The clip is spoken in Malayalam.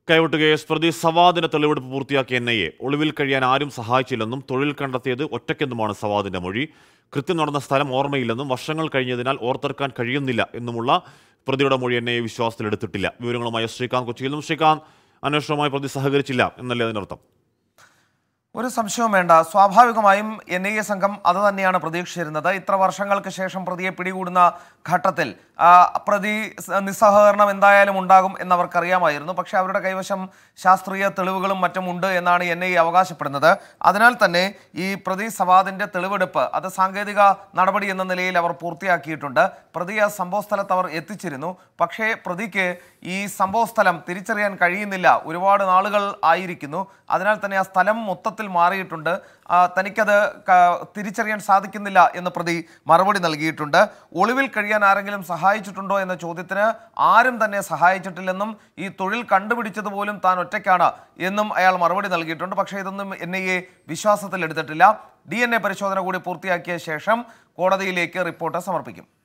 കൈവിട്ട് കേസ് പ്രതി സവാദിന്റെ തെളിവെടുപ്പ് പൂർത്തിയാക്കിയ എൻ ഐ എ ഒളിവിൽ കഴിയാൻ ആരും സഹായിച്ചില്ലെന്നും തൊഴിൽ കണ്ടെത്തിയത് ഒറ്റയ്ക്കെന്നുമാണ് സവാദിന്റെ മൊഴി കൃത്യം നടന്ന സ്ഥലം ഓർമ്മയില്ലെന്നും വർഷങ്ങൾ കഴിഞ്ഞതിനാൽ ഓർത്തെടുക്കാൻ കഴിയുന്നില്ല എന്നുമുള്ള പ്രതിയുടെ മൊഴി എൻ ഐ എ വിശ്വാസത്തിലെടുത്തിട്ടില്ല വിവരങ്ങളുമായി ശ്രീകാന്ത് കൊച്ചിയിൽ നിന്നും ശ്രീകാന്ത് അന്വേഷണവുമായി പ്രതി സഹകരിച്ചില്ല എന്നല്ലേ അതിനർത്ഥം ഒരു സംശയവും വേണ്ട സ്വാഭാവികമായും എൻ ഐ എ സംഘം അത് തന്നെയാണ് പ്രതീക്ഷിച്ചിരുന്നത് ഇത്ര വർഷങ്ങൾക്ക് ശേഷം പ്രതിയെ പിടികൂടുന്ന ഘട്ടത്തിൽ ആ, പ്രതി സ- നിസ്സഹകരണം എന്തായാലും ഉണ്ടാകും എന്നവർക്കറിയാമായിരുന്നു പക്ഷേ അവരുടെ കൈവശം ശാസ്ത്രീയ തെളിവുകളും മറ്റും ഉണ്ട് എന്നാണ് എൻ ഐ എ അവകാശപ്പെടുന്നത് അതിനാൽ തന്നെ ഈ പ്രതി സവാദിന്റെ തെളിവെടുപ്പ് അത് സാങ്കേതിക നടപടി എന്ന നിലയിൽ അവർ പൂർത്തിയാക്കിയിട്ടുണ്ട് പ്രതി ആ സംഭവസ്ഥലത്ത് അവർ എത്തിച്ചിരുന്നു പക്ഷേ പ്രതിക്ക് ഈ സംഭവസ്ഥലം തിരിച്ചറിയാൻ കഴിയുന്നില്ല ഒരുപാട് നാളുകൾ ആയിരിക്കുന്നു അതിനാൽ തന്നെ ആ സ്ഥലം മൊത്തത്തിൽ മാറിയിട്ടുണ്ട് ആ, തനിക്കത് ക- തിരിച്ചറിയാൻ സാധിക്കുന്നില്ല എന്ന് പ്രതി മറുപടി നൽകിയിട്ടുണ്ട് ഒളിവിൽ കഴിയാൻ ആരെങ്കിലും സഹായിച്ചിട്ടുണ്ടോ എന്ന ചോദ്യത്തിന് ആരും തന്നെ സഹായിച്ചിട്ടില്ലെന്നും ഈ തൊഴിൽ കണ്ടുപിടിച്ചത് പോലും താൻ ഒറ്റയ്ക്കാണ് എന്നും അയാൾ മറുപടി നൽകിയിട്ടുണ്ട് പക്ഷേ ഇതൊന്നും എൻ ഐ എ വിശ്വാസത്തിൽ എടുത്തിട്ടില്ല ഡി എൻ എ പരിശോധന കൂടി പൂർത്തിയാക്കിയ ശേഷം കോടതിയിലേക്ക് റിപ്പോർട്ട് സമർപ്പിക്കും